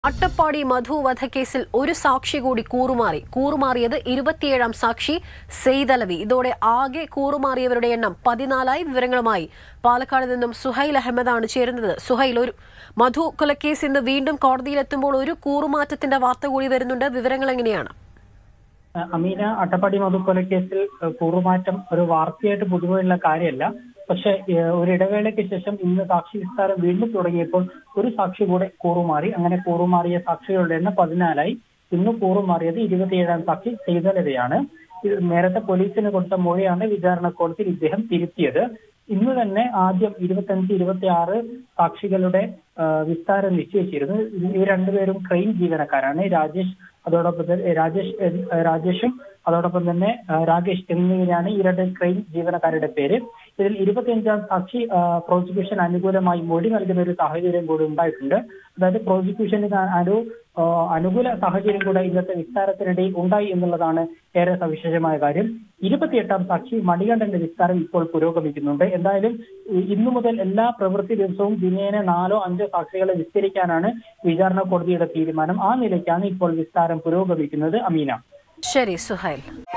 അട്ടപ്പാടി മധു വധക്കേസിൽ ഒരു സാക്ഷി കൂടി കൂറുമാറി കൂറുമാറിയത് ഇരുപത്തിയേഴാം സാക്ഷി സെയ്തലവി ഇതോടെ ആകെ കൂറുമാറിയവരുടെ എണ്ണം പതിനാലായി വിവരങ്ങളുമായി പാലക്കാട് നിന്നും സുഹൈൽ അഹമ്മദാണ് ചേരുന്നത് സുഹൈൽ ഒരു മധു കൊലക്കേസ് ഇന്ന് വീണ്ടും കോടതിയിലെത്തുമ്പോൾ ഒരു കൂറുമാറ്റത്തിന്റെ വാർത്ത കൂടി വരുന്നുണ്ട് വിവരങ്ങൾ എങ്ങനെയാണ് അമീന അട്ടപ്പാടി മധുക്കൊലക്കേസിൽ ഏഹ്, കൂറുമാറ്റം ഒരു വാർത്തയായിട്ട് പൊതുവെയുള്ള കാര്യമല്ല പക്ഷെ ഏഹ്, ഒരു ഇടവേളയ്ക്ക് ശേഷം ഇന്ന് സാക്ഷി വിസ്താരം വീണ്ടും തുടങ്ങിയപ്പോൾ ഒരു സാക്ഷി കൂടെ കൂറുമാറി അങ്ങനെ കൂറുമാറിയ സാക്ഷികളുടെ എണ്ണം പതിനാലായി ഇന്ന് കൂറുമാറിയത് ഇരുപത്തിയേഴാം സാക്ഷി ചെയ്തലവയാണ് ഇത് നേരത്തെ പോലീസിന് കൊടുത്ത മൊഴിയാണ് വിചാരണ കോടതിയിൽ ഇദ്ദേഹം തിരുത്തിയത് ഇന്ന് തന്നെ ആദ്യം ഇരുപത്തഞ്ച് ഇരുപത്തി ആറ് സാക്ഷികളുടെ ആ, വിസ്താരം നിശ്ചയിച്ചിരുന്നു ഇവർ രണ്ടുപേരും ക്രെയിൻ ജീവനക്കാരാണ് രാജേഷ് അതോടൊപ്പം തന്നെ രാജേഷ് എൻ- രാജേഷും അതോടൊപ്പം തന്നെ ആ, രാകേഷ് എന്നിവരാണ് ഈ രണ്ട് ക്രെയിൻ ജീവനക്കാരുടെ പേര് ഇതിൽ ഇരുപത്തിയഞ്ചാം സാക്ഷി ആ, പ്രോസിക്യൂഷൻ അനുകൂലമായി മൊഴി നൽകുന്ന ഒരു സാഹചര്യം കൂടി ഉണ്ടായിട്ടുണ്ട് അതായത് പ്രോസിക്യൂഷന് അനു ആ, അനുകൂല സാഹചര്യം കൂടെ ഇന്നത്തെ വിസ്താരത്തിനിടയിൽ ഉണ്ടായി എന്നുള്ളതാണ് ഏറെ സവിശേഷമായ കാര്യം ഇരുപത്തിയെട്ടാം സാക്ഷി മണികണ്ഠന്റെ വിസ്താരം ഇപ്പോൾ പുരോഗമിക്കുന്നുണ്ട് എന്തായാലും ഇ- ഇന്നു മുതൽ എല്ലാ പ്രവൃത്തി ദിവസവും ദിനേന നാലോ അഞ്ചോ സാക്ഷികളെ വിസ്തരിക്കാനാണ് വിചാരണ കോടതിയുടെ തീരുമാനം ആ നിലയ്ക്കാണ് ഇപ്പോൾ വിസ്താരം പുരോഗമിക്കുന്നത് അമീന ശരി സുഹൈൽ